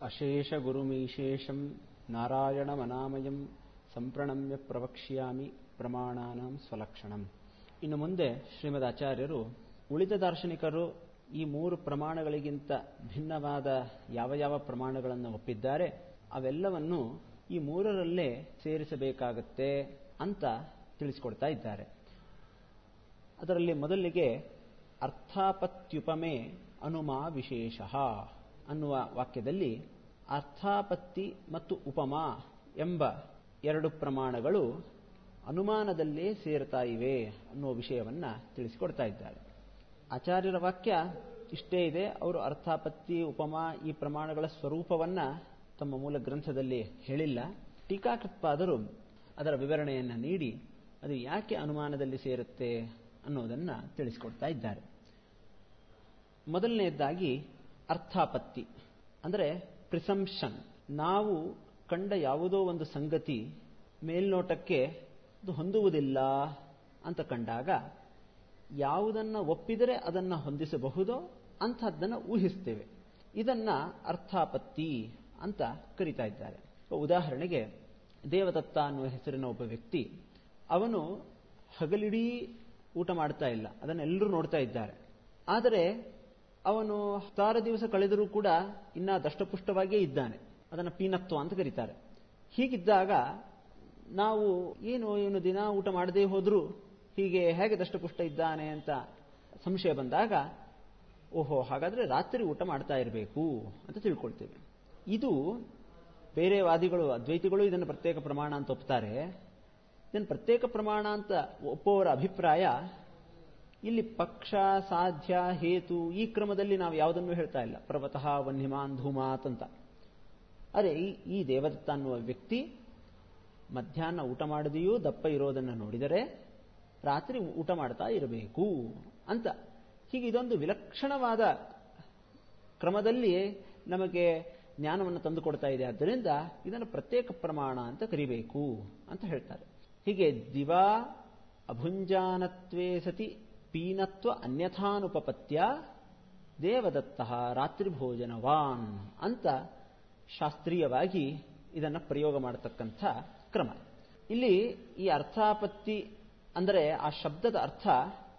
ಅಶೇಷ ಗುರುಮೀಶೇಷಂ ನಾರಾಯಣಮನಾಮಯಂ ಸಂಪ್ರಣಮ್ಯ ಪ್ರವಕ್ಷ್ಯಾಮಿ ಪ್ರಮಾಣಾನಾಂ ಸ್ವಲಕ್ಷಣಂ ಇನ್ನು ಮುಂದೆ ಶ್ರೀಮದ್ ಆಚಾರ್ಯರು ಉಳಿದ ದಾರ್ಶನಿಕರು ಈ ಮೂರು ಪ್ರಮಾಣಗಳಿಗಿಂತ ಭಿನ್ನವಾದ ಯಾವ ಯಾವ ಪ್ರಮಾಣಗಳನ್ನು ಒಪ್ಪಿದ್ದಾರೆ ಅವೆಲ್ಲವನ್ನು ಈ ಮೂರರಲ್ಲೇ ಸೇರಿಸಬೇಕಾಗತ್ತೆ ಅಂತ ತಿಳಿಸಿಕೊಡ್ತಾ ಇದ್ದಾರೆ ಅದರಲ್ಲಿ ಮೊದಲಿಗೆ ಅರ್ಥಾಪತ್ಯುಪಮೆ ಅನುಮಾ ವಿಶೇಷ ಅನ್ನುವ ವಾಕ್ಯದಲ್ಲಿ ಅರ್ಥಾಪತ್ತಿ ಮತ್ತು ಉಪಮಾ ಎಂಬ ಎರಡು ಪ್ರಮಾಣಗಳು ಅನುಮಾನದಲ್ಲೇ ಸೇರ್ತಾ ಇವೆ ಅನ್ನುವ ವಿಷಯವನ್ನ ತಿಳಿಸಿಕೊಡ್ತಾ ಇದ್ದಾರೆ ಆಚಾರ್ಯರ ವಾಕ್ಯ ಇಷ್ಟೇ ಇದೆ ಅವರು ಅರ್ಥಾಪತ್ತಿ ಉಪಮಾ ಈ ಪ್ರಮಾಣಗಳ ಸ್ವರೂಪವನ್ನ ತಮ್ಮ ಮೂಲ ಗ್ರಂಥದಲ್ಲಿ ಹೇಳಿಲ್ಲ ಟೀಕಾಕೃತ್ಪಾದರು ಅದರ ವಿವರಣೆಯನ್ನು ನೀಡಿ ಅದು ಯಾಕೆ ಅನುಮಾನದಲ್ಲಿ ಸೇರುತ್ತೆ ಅನ್ನೋದನ್ನ ತಿಳಿಸಿಕೊಡ್ತಾ ಇದ್ದಾರೆ ಮೊದಲನೆಯದಾಗಿ ಅರ್ಥಾಪತ್ತಿ ಅಂದರೆ ಪ್ರಿಸಂಪ್ಷನ್ ನಾವು ಕಂಡ ಯಾವುದೋ ಒಂದು ಸಂಗತಿ ಮೇಲ್ನೋಟಕ್ಕೆ ಅದು ಹೊಂದುವುದಿಲ್ಲ ಅಂತ ಕಂಡಾಗ ಯಾವುದನ್ನ ಒಪ್ಪಿದರೆ ಅದನ್ನ ಹೊಂದಿಸಬಹುದೋ ಅಂಥದ್ದನ್ನು ಊಹಿಸ್ತೇವೆ ಇದನ್ನ ಅರ್ಥಾಪತ್ತಿ ಅಂತ ಕರೀತಾ ಇದ್ದಾರೆ ಉದಾಹರಣೆಗೆ ದೇವದತ್ತ ಅನ್ನುವ ಹೆಸರಿನ ಒಬ್ಬ ವ್ಯಕ್ತಿ ಅವನು ಹಗಲಿಡೀ ಊಟ ಮಾಡ್ತಾ ಇಲ್ಲ ಅದನ್ನೆಲ್ಲರೂ ನೋಡ್ತಾ ಇದ್ದಾರೆ ಆದರೆ ಅವನು ಹತ್ತಾರು ದಿವಸ ಕಳೆದರೂ ಕೂಡ ಇನ್ನ ದಷ್ಟಪುಷ್ಟವಾಗಿಯೇ ಇದ್ದಾನೆ ಅದನ್ನು ಪೀನತ್ವ ಅಂತ ಕರೀತಾರೆ ಹೀಗಿದ್ದಾಗ ನಾವು ಏನು ಇವನು ದಿನ ಊಟ ಮಾಡದೇ ಹೋದರೂ ಹೀಗೆ ಹೇಗೆ ದಷ್ಟಪುಷ್ಟ ಇದ್ದಾನೆ ಅಂತ ಸಂಶಯ ಬಂದಾಗ ಓಹೋ ಹಾಗಾದ್ರೆ ರಾತ್ರಿ ಊಟ ಮಾಡ್ತಾ ಇರಬೇಕು ಅಂತ ತಿಳ್ಕೊಳ್ತೇವೆ ಇದು ಬೇರೆ ವಾದಿಗಳು ಅದ್ವೈತಿಗಳು ಇದನ್ನು ಪ್ರತ್ಯೇಕ ಪ್ರಮಾಣ ಅಂತ ಒಪ್ತಾರೆ ಇದನ್ನು ಪ್ರತ್ಯೇಕ ಪ್ರಮಾಣ ಅಂತ ಒಪ್ಪುವವರ ಅಭಿಪ್ರಾಯ ಇಲ್ಲಿ ಪಕ್ಷ ಸಾಧ್ಯ ಹೇತು ಈ ಕ್ರಮದಲ್ಲಿ ನಾವು ಯಾವುದನ್ನು ಹೇಳ್ತಾ ಇಲ್ಲ ಪರ್ವತಃ ವನ್ಯಮಾನ್ ಧೂಮಾತ್ ಅಂತ ಅರೆ ಈ ದೇವದತ್ತ ಅನ್ನುವ ವ್ಯಕ್ತಿ ಮಧ್ಯಾಹ್ನ ಊಟ ಮಾಡದೆಯೂ ದಪ್ಪ ಇರೋದನ್ನು ನೋಡಿದರೆ ರಾತ್ರಿ ಊಟ ಮಾಡ್ತಾ ಇರಬೇಕು ಅಂತ ಹೀಗೆ ಇದೊಂದು ವಿಲಕ್ಷಣವಾದ ಕ್ರಮದಲ್ಲಿ ನಮಗೆ ಜ್ಞಾನವನ್ನು ತಂದುಕೊಡ್ತಾ ಇದೆ ಆದ್ದರಿಂದ ಇದನ್ನು ಪ್ರತ್ಯೇಕ ಪ್ರಮಾಣ ಅಂತ ಕರಿಬೇಕು ಅಂತ ಹೇಳ್ತಾರೆ ಹೀಗೆ ದಿವಾ ಅಭುಂಜಾನತ್ವೇ ಸತಿ ಪೀನತ್ವ ಅನ್ಯಥಾನುಪಪತ್ಯ ದೇವದತ್ತ ರಾತ್ರಿ ಭೋಜನವಾನ್ ಅಂತ ಶಾಸ್ತ್ರೀಯವಾಗಿ ಇದನ್ನು ಪ್ರಯೋಗ ಮಾಡತಕ್ಕಂಥ ಕ್ರಮ ಇಲ್ಲಿ ಈ ಅರ್ಥಾಪತ್ತಿ ಅಂದರೆ ಆ ಶಬ್ದದ ಅರ್ಥ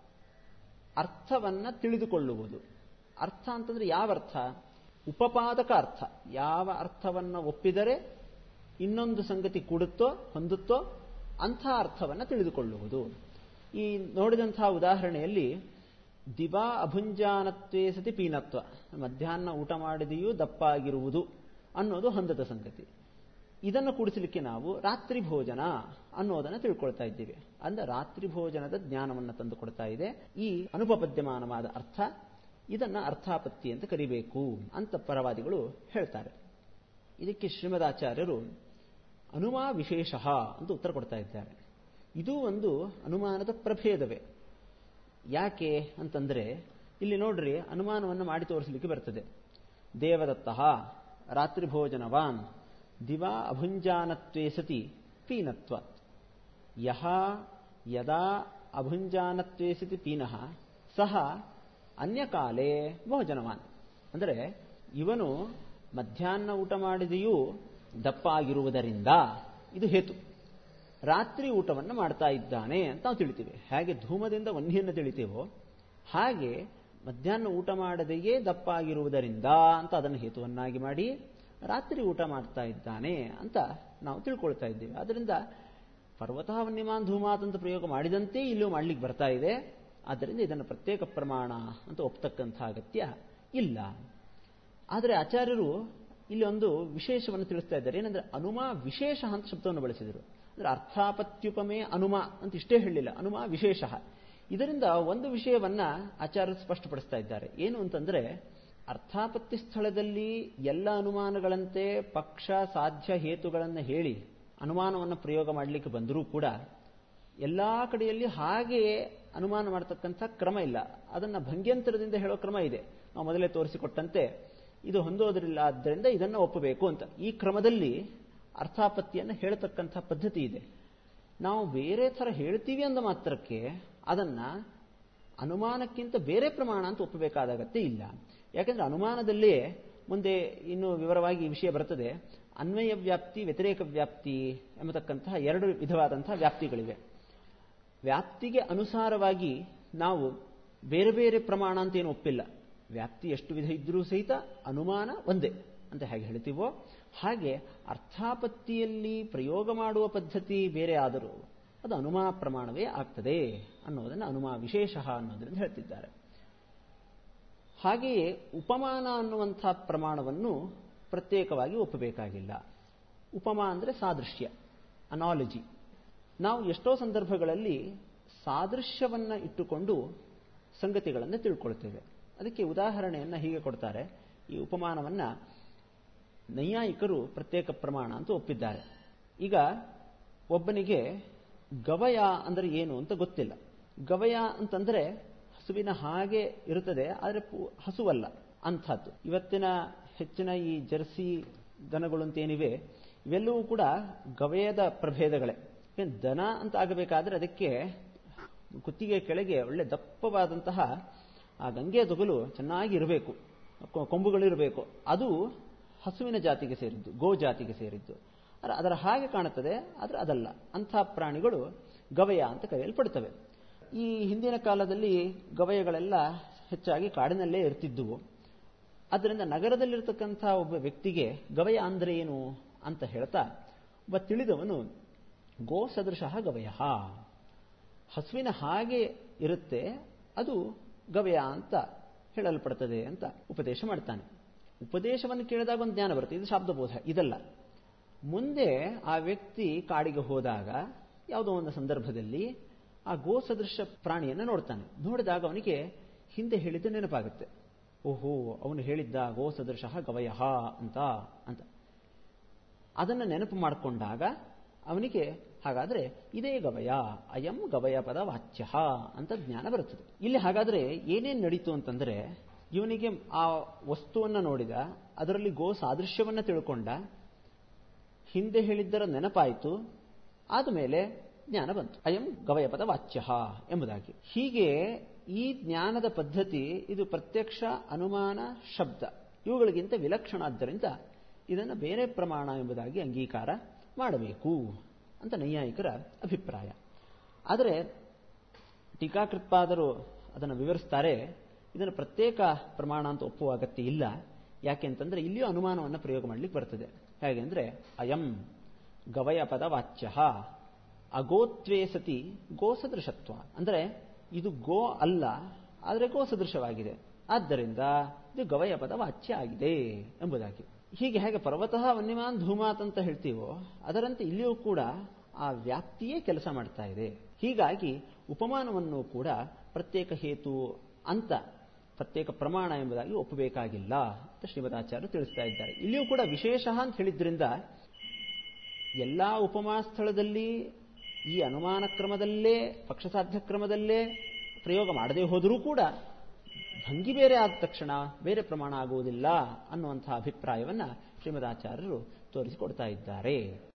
ಅರ್ಥವನ್ನ ತಿಳಿದುಕೊಳ್ಳುವುದು ಅರ್ಥ ಅಂತಂದ್ರೆ ಯಾವ ಅರ್ಥ ಉಪಪಾದಕ ಅರ್ಥ ಯಾವ ಅರ್ಥವನ್ನ ಒಪ್ಪಿದರೆ ಇನ್ನೊಂದು ಸಂಗತಿ ಕೂಡುತ್ತೋ ಹೊಂದುತ್ತೋ ಅಂಥ ಅರ್ಥವನ್ನ ತಿಳಿದುಕೊಳ್ಳುವುದು ಈ ನೋಡಿದಂತಹ ಉದಾಹರಣೆಯಲ್ಲಿ ದಿವಾ ಅಭುಂಜಾನತ್ವೇ ಸತಿ ಪೀನತ್ವ ಮಧ್ಯಾಹ್ನ ಊಟ ಮಾಡಿದೆಯೂ ದಪ್ಪ ಆಗಿರುವುದು ಅನ್ನೋದು ಹೊಂದದ ಸಂಗತಿ ಇದನ್ನು ಕೂಡಿಸಲಿಕ್ಕೆ ನಾವು ರಾತ್ರಿ ಭೋಜನ ಅನ್ನೋದನ್ನು ತಿಳ್ಕೊಳ್ತಾ ಇದ್ದೀವಿ ಅಂದ್ರೆ ರಾತ್ರಿ ಭೋಜನದ ಜ್ಞಾನವನ್ನು ತಂದುಕೊಡ್ತಾ ಇದೆ ಈ ಅನುಪಪದ್ಯಮಾನವಾದ ಅರ್ಥ ಇದನ್ನ ಅರ್ಥಾಪತ್ತಿ ಅಂತ ಕರಿಬೇಕು ಅಂತ ಪರವಾದಿಗಳು ಹೇಳ್ತಾರೆ ಇದಕ್ಕೆ ಶ್ರೀಮದಾಚಾರ್ಯರು ಅನುಮಾ ವಿಶೇಷ ಅಂತ ಉತ್ತರ ಕೊಡ್ತಾ ಇದ್ದಾರೆ ಇದು ಒಂದು ಅನುಮಾನದ ಪ್ರಭೇದವೇ ಯಾಕೆ ಅಂತಂದ್ರೆ ಇಲ್ಲಿ ನೋಡ್ರಿ ಅನುಮಾನವನ್ನು ಮಾಡಿ ತೋರಿಸಲಿಕ್ಕೆ ಬರ್ತದೆ ದೇವದತ್ತ ರಾತ್ರಿ ಭೋಜನವಾನ್ ದಿವಾ ಅಭುಂಜಾನತ್ವೇ ಸತಿ ಪೀನತ್ವ ಯಹ ಯದಾ ಅಭುಂಜಾನತ್ವೇ ಸತಿ ಪೀನಃ ಸಹ ಅನ್ಯಕಾಲೇ ಭೋಜನವಾನ್ ಅಂದರೆ ಇವನು ಮಧ್ಯಾಹ್ನ ಊಟ ಮಾಡಿದೆಯೂ ದಪ್ಪ ಆಗಿರುವುದರಿಂದ ಇದು ಹೇತು ರಾತ್ರಿ ಊಟವನ್ನು ಮಾಡ್ತಾ ಇದ್ದಾನೆ ಅಂತ ನಾವು ತಿಳಿತೀವಿ ಹೇಗೆ ಧೂಮದಿಂದ ವನ್ಹಿಯನ್ನು ತಿಳಿತೀವೋ ಹಾಗೆ ಮಧ್ಯಾಹ್ನ ಊಟ ಮಾಡದೆಯೇ ದಪ್ಪ ಆಗಿರುವುದರಿಂದ ಅಂತ ಅದನ್ನು ಹೇತುವನ್ನಾಗಿ ಮಾಡಿ ರಾತ್ರಿ ಊಟ ಮಾಡ್ತಾ ಇದ್ದಾನೆ ಅಂತ ನಾವು ತಿಳ್ಕೊಳ್ತಾ ಇದ್ದೇವೆ ಆದ್ದರಿಂದ ಪರ್ವತಃ ವನ್ಯಮಾನ್ ಧೂಮಾತ್ ಅಂತ ಪ್ರಯೋಗ ಮಾಡಿದಂತೆ ಇಲ್ಲೂ ಮಾಡ್ಲಿಕ್ಕೆ ಬರ್ತಾ ಇದೆ ಆದ್ದರಿಂದ ಇದನ್ನು ಪ್ರತ್ಯೇಕ ಪ್ರಮಾಣ ಅಂತ ಒಪ್ತಕ್ಕಂಥ ಅಗತ್ಯ ಇಲ್ಲ ಆದರೆ ಆಚಾರ್ಯರು ಇಲ್ಲಿ ಒಂದು ವಿಶೇಷವನ್ನು ತಿಳಿಸ್ತಾ ಇದ್ದಾರೆ ಏನಂದ್ರೆ ಅನುಮಾ ವಿಶೇಷ ಅಂತ ಶಬ್ದವನ್ನು ಬಳಸಿದರು ಅಂದ್ರೆ ಅರ್ಥಾಪತ್ಯುಪಮೆ ಅನುಮ ಅಂತ ಇಷ್ಟೇ ಹೇಳಲಿಲ್ಲ ಅನುಮ ವಿಶೇಷ ಇದರಿಂದ ಒಂದು ವಿಷಯವನ್ನ ಆಚಾರ್ಯರು ಸ್ಪಷ್ಟಪಡಿಸ್ತಾ ಇದ್ದಾರೆ ಏನು ಅಂತಂದ್ರೆ ಅರ್ಥಾಪತ್ತಿ ಸ್ಥಳದಲ್ಲಿ ಎಲ್ಲ ಅನುಮಾನಗಳಂತೆ ಪಕ್ಷ ಸಾಧ್ಯ ಹೇತುಗಳನ್ನು ಹೇಳಿ ಅನುಮಾನವನ್ನು ಪ್ರಯೋಗ ಮಾಡಲಿಕ್ಕೆ ಬಂದರೂ ಕೂಡ ಎಲ್ಲಾ ಕಡೆಯಲ್ಲಿ ಹಾಗೆಯೇ ಅನುಮಾನ ಮಾಡತಕ್ಕಂಥ ಕ್ರಮ ಇಲ್ಲ ಅದನ್ನು ಭಂಗ್ಯಂತರದಿಂದ ಹೇಳೋ ಕ್ರಮ ಇದೆ ನಾವು ಮೊದಲೇ ತೋರಿಸಿಕೊಟ್ಟಂತೆ ಇದು ಹೊಂದೋದರಿಲ್ಲ ಆದ್ದರಿಂದ ಇದನ್ನು ಒಪ್ಪಬೇಕು ಅಂತ ಈ ಕ್ರಮದಲ್ಲಿ ಅರ್ಥಾಪತ್ತಿಯನ್ನು ಹೇಳತಕ್ಕಂಥ ಪದ್ಧತಿ ಇದೆ ನಾವು ಬೇರೆ ಥರ ಹೇಳ್ತೀವಿ ಅಂದ ಮಾತ್ರಕ್ಕೆ ಅದನ್ನ ಅನುಮಾನಕ್ಕಿಂತ ಬೇರೆ ಪ್ರಮಾಣ ಅಂತ ಒಪ್ಪಬೇಕಾದ ಅಗತ್ಯ ಇಲ್ಲ ಯಾಕಂದ್ರೆ ಅನುಮಾನದಲ್ಲಿಯೇ ಮುಂದೆ ಇನ್ನೂ ವಿವರವಾಗಿ ಈ ವಿಷಯ ಬರುತ್ತದೆ ಅನ್ವಯ ವ್ಯಾಪ್ತಿ ವ್ಯತಿರೇಕ ವ್ಯಾಪ್ತಿ ಎಂಬತಕ್ಕಂತಹ ಎರಡು ವಿಧವಾದಂತಹ ವ್ಯಾಪ್ತಿಗಳಿವೆ ವ್ಯಾಪ್ತಿಗೆ ಅನುಸಾರವಾಗಿ ನಾವು ಬೇರೆ ಬೇರೆ ಪ್ರಮಾಣ ಅಂತ ಏನು ಒಪ್ಪಿಲ್ಲ ವ್ಯಾಪ್ತಿ ಎಷ್ಟು ವಿಧ ಇದ್ರೂ ಸಹಿತ ಅನುಮಾನ ಒಂದೇ ಅಂತ ಹೇಗೆ ಹೇಳ್ತೀವೋ ಹಾಗೆ ಅರ್ಥಾಪತ್ತಿಯಲ್ಲಿ ಪ್ರಯೋಗ ಮಾಡುವ ಪದ್ಧತಿ ಬೇರೆ ಆದರೂ ಅದು ಅನುಮಾನ ಪ್ರಮಾಣವೇ ಆಗ್ತದೆ ಅನ್ನೋದನ್ನು ಅನುಮಾ ವಿಶೇಷ ಅನ್ನೋದರಿಂದ ಹೇಳ್ತಿದ್ದಾರೆ ಹಾಗೆಯೇ ಉಪಮಾನ ಅನ್ನುವಂಥ ಪ್ರಮಾಣವನ್ನು ಪ್ರತ್ಯೇಕವಾಗಿ ಒಪ್ಪಬೇಕಾಗಿಲ್ಲ ಉಪಮಾ ಅಂದರೆ ಸಾದೃಶ್ಯ ಅನಾಲಜಿ ನಾವು ಎಷ್ಟೋ ಸಂದರ್ಭಗಳಲ್ಲಿ ಸಾದೃಶ್ಯವನ್ನ ಇಟ್ಟುಕೊಂಡು ಸಂಗತಿಗಳನ್ನು ತಿಳ್ಕೊಳ್ತೇವೆ ಅದಕ್ಕೆ ಉದಾಹರಣೆಯನ್ನು ಹೀಗೆ ಕೊಡ್ತಾರೆ ಈ ಉಪಮಾನವನ್ನ ನೈಯಾಯಿಕರು ಪ್ರತ್ಯೇಕ ಪ್ರಮಾಣ ಅಂತ ಒಪ್ಪಿದ್ದಾರೆ ಈಗ ಒಬ್ಬನಿಗೆ ಗವಯ ಅಂದರೆ ಏನು ಅಂತ ಗೊತ್ತಿಲ್ಲ ಗವಯ ಅಂತಂದ್ರೆ ಹಸುವಿನ ಹಾಗೆ ಇರುತ್ತದೆ ಆದರೆ ಹಸುವಲ್ಲ ಅಂಥದ್ದು ಇವತ್ತಿನ ಹೆಚ್ಚಿನ ಈ ಜರ್ಸಿ ದನಗಳು ಅಂತೇನಿವೆ ಇವೆಲ್ಲವೂ ಕೂಡ ಗವಯದ ಪ್ರಭೇದಗಳೇ ದನ ಅಂತ ಆಗಬೇಕಾದ್ರೆ ಅದಕ್ಕೆ ಕುತ್ತಿಗೆ ಕೆಳಗೆ ಒಳ್ಳೆ ದಪ್ಪವಾದಂತಹ ಆ ಗಂಗೆ ತೊಗಲು ಚೆನ್ನಾಗಿ ಇರಬೇಕು ಕೊಂಬುಗಳಿರಬೇಕು ಅದು ಹಸುವಿನ ಜಾತಿಗೆ ಸೇರಿದ್ದು ಗೋ ಜಾತಿಗೆ ಸೇರಿದ್ದು ಅದರ ಹಾಗೆ ಕಾಣುತ್ತದೆ ಆದರೆ ಅದಲ್ಲ ಅಂಥ ಪ್ರಾಣಿಗಳು ಗವಯ ಅಂತ ಕರೆಯಲ್ಪಡ್ತವೆ ಈ ಹಿಂದಿನ ಕಾಲದಲ್ಲಿ ಗವಯಗಳೆಲ್ಲ ಹೆಚ್ಚಾಗಿ ಕಾಡಿನಲ್ಲೇ ಇರ್ತಿದ್ದುವು ಆದ್ದರಿಂದ ನಗರದಲ್ಲಿರ್ತಕ್ಕಂಥ ಒಬ್ಬ ವ್ಯಕ್ತಿಗೆ ಗವಯ ಅಂದ್ರೆ ಏನು ಅಂತ ಹೇಳ್ತಾ ಒಬ್ಬ ತಿಳಿದವನು ಗೋ ಸದೃಶ ಗವಯ ಹಸುವಿನ ಹಾಗೆ ಇರುತ್ತೆ ಅದು ಗವಯ ಅಂತ ಹೇಳಲ್ಪಡ್ತದೆ ಅಂತ ಉಪದೇಶ ಮಾಡ್ತಾನೆ ಉಪದೇಶವನ್ನು ಕೇಳಿದಾಗ ಒಂದು ಜ್ಞಾನ ಬರುತ್ತೆ ಇದು ಶಾಬ್ದಬೋಧ ಇದಲ್ಲ ಮುಂದೆ ಆ ವ್ಯಕ್ತಿ ಕಾಡಿಗೆ ಹೋದಾಗ ಯಾವುದೋ ಒಂದು ಸಂದರ್ಭದಲ್ಲಿ ಆ ಗೋ ಸದೃಶ ಪ್ರಾಣಿಯನ್ನು ನೋಡ್ತಾನೆ ನೋಡಿದಾಗ ಅವನಿಗೆ ಹಿಂದೆ ಹೇಳಿದ್ದು ನೆನಪಾಗುತ್ತೆ ಓಹೋ ಅವನು ಹೇಳಿದ್ದ ಗೋ ಸದೃಶ ಗವಯ ಅಂತ ಅಂತ ಅದನ್ನು ನೆನಪು ಮಾಡಿಕೊಂಡಾಗ ಅವನಿಗೆ ಹಾಗಾದ್ರೆ ಇದೇ ಗವಯ ಅಯಂ ಗವಯ ಪದ ವಾಚ್ಯ ಅಂತ ಜ್ಞಾನ ಬರುತ್ತದೆ ಇಲ್ಲಿ ಹಾಗಾದ್ರೆ ಏನೇನು ನಡೀತು ಅಂತಂದ್ರೆ ಇವನಿಗೆ ಆ ವಸ್ತುವನ್ನು ನೋಡಿದ ಅದರಲ್ಲಿ ಗೋ ಸಾದೃಶ್ಯವನ್ನ ತಿಳ್ಕೊಂಡ ಹಿಂದೆ ಹೇಳಿದ್ದರ ನೆನಪಾಯಿತು ಆದಮೇಲೆ ಜ್ಞಾನ ಬಂತು ಅಯಂ ಗವಯಪದ ವಾಚ್ಯ ಎಂಬುದಾಗಿ ಹೀಗೆ ಈ ಜ್ಞಾನದ ಪದ್ಧತಿ ಇದು ಪ್ರತ್ಯಕ್ಷ ಅನುಮಾನ ಶಬ್ದ ಇವುಗಳಿಗಿಂತ ವಿಲಕ್ಷಣ ಆದ್ದರಿಂದ ಇದನ್ನು ಬೇರೆ ಪ್ರಮಾಣ ಎಂಬುದಾಗಿ ಅಂಗೀಕಾರ ಮಾಡಬೇಕು ಅಂತ ನೈಯಾಯಿಕರ ಅಭಿಪ್ರಾಯ ಆದರೆ ಟೀಕಾಕೃತ್ಪಾದರು ಅದನ್ನು ವಿವರಿಸ್ತಾರೆ ಇದನ್ನು ಪ್ರತ್ಯೇಕ ಪ್ರಮಾಣ ಅಂತ ಒಪ್ಪುವ ಅಗತ್ಯ ಇಲ್ಲ ಯಾಕೆ ಅಂತಂದ್ರೆ ಇಲ್ಲಿಯೂ ಅನುಮಾನವನ್ನು ಪ್ರಯೋಗ ಮಾಡಲಿಕ್ಕೆ ಬರ್ತದೆ ಹೇಗೆ ಅಂದ್ರೆ ಅಯಂ ಗವಯ ಪದ ವಾಚ್ಯ ಅಗೋತ್ವೇ ಸತಿ ಗೋಸದೃಶತ್ವ ಅಂದ್ರೆ ಇದು ಗೋ ಅಲ್ಲ ಆದರೆ ಗೋ ಸದೃಶವಾಗಿದೆ ಆದ್ದರಿಂದ ಇದು ಗವಯ ಪದ ವಾಚ್ಯ ಆಗಿದೆ ಎಂಬುದಾಗಿ ಹೀಗೆ ಹೇಗೆ ಪರ್ವತಃ ವನ್ಯಮಾನ್ ಧೂಮಾತ್ ಅಂತ ಹೇಳ್ತೀವೋ ಅದರಂತೆ ಇಲ್ಲಿಯೂ ಕೂಡ ಆ ವ್ಯಾಪ್ತಿಯೇ ಕೆಲಸ ಮಾಡ್ತಾ ಇದೆ ಹೀಗಾಗಿ ಉಪಮಾನವನ್ನು ಕೂಡ ಪ್ರತ್ಯೇಕ ಹೇತು ಅಂತ ಪ್ರತ್ಯೇಕ ಪ್ರಮಾಣ ಎಂಬುದಾಗಿ ಒಪ್ಪಬೇಕಾಗಿಲ್ಲ ಅಂತ ಶ್ರೀಮದಾಚಾರ್ಯರು ತಿಳಿಸ್ತಾ ಇದ್ದಾರೆ ಇಲ್ಲಿಯೂ ಕೂಡ ವಿಶೇಷ ಅಂತ ಹೇಳಿದ್ರಿಂದ ಎಲ್ಲಾ ಉಪಮಾ ಸ್ಥಳದಲ್ಲಿ ಈ ಅನುಮಾನ ಕ್ರಮದಲ್ಲೇ ಪಕ್ಷಸಾಧ್ಯ ಕ್ರಮದಲ್ಲೇ ಪ್ರಯೋಗ ಮಾಡದೇ ಹೋದರೂ ಕೂಡ ಭಂಗಿ ಬೇರೆ ಆದ ತಕ್ಷಣ ಬೇರೆ ಪ್ರಮಾಣ ಆಗುವುದಿಲ್ಲ ಅನ್ನುವಂತಹ ಅಭಿಪ್ರಾಯವನ್ನ ಶ್ರೀಮದಾಚಾರ್ಯರು ತೋರಿಸಿಕೊಡ್ತಾ ಇದ್ದಾರೆ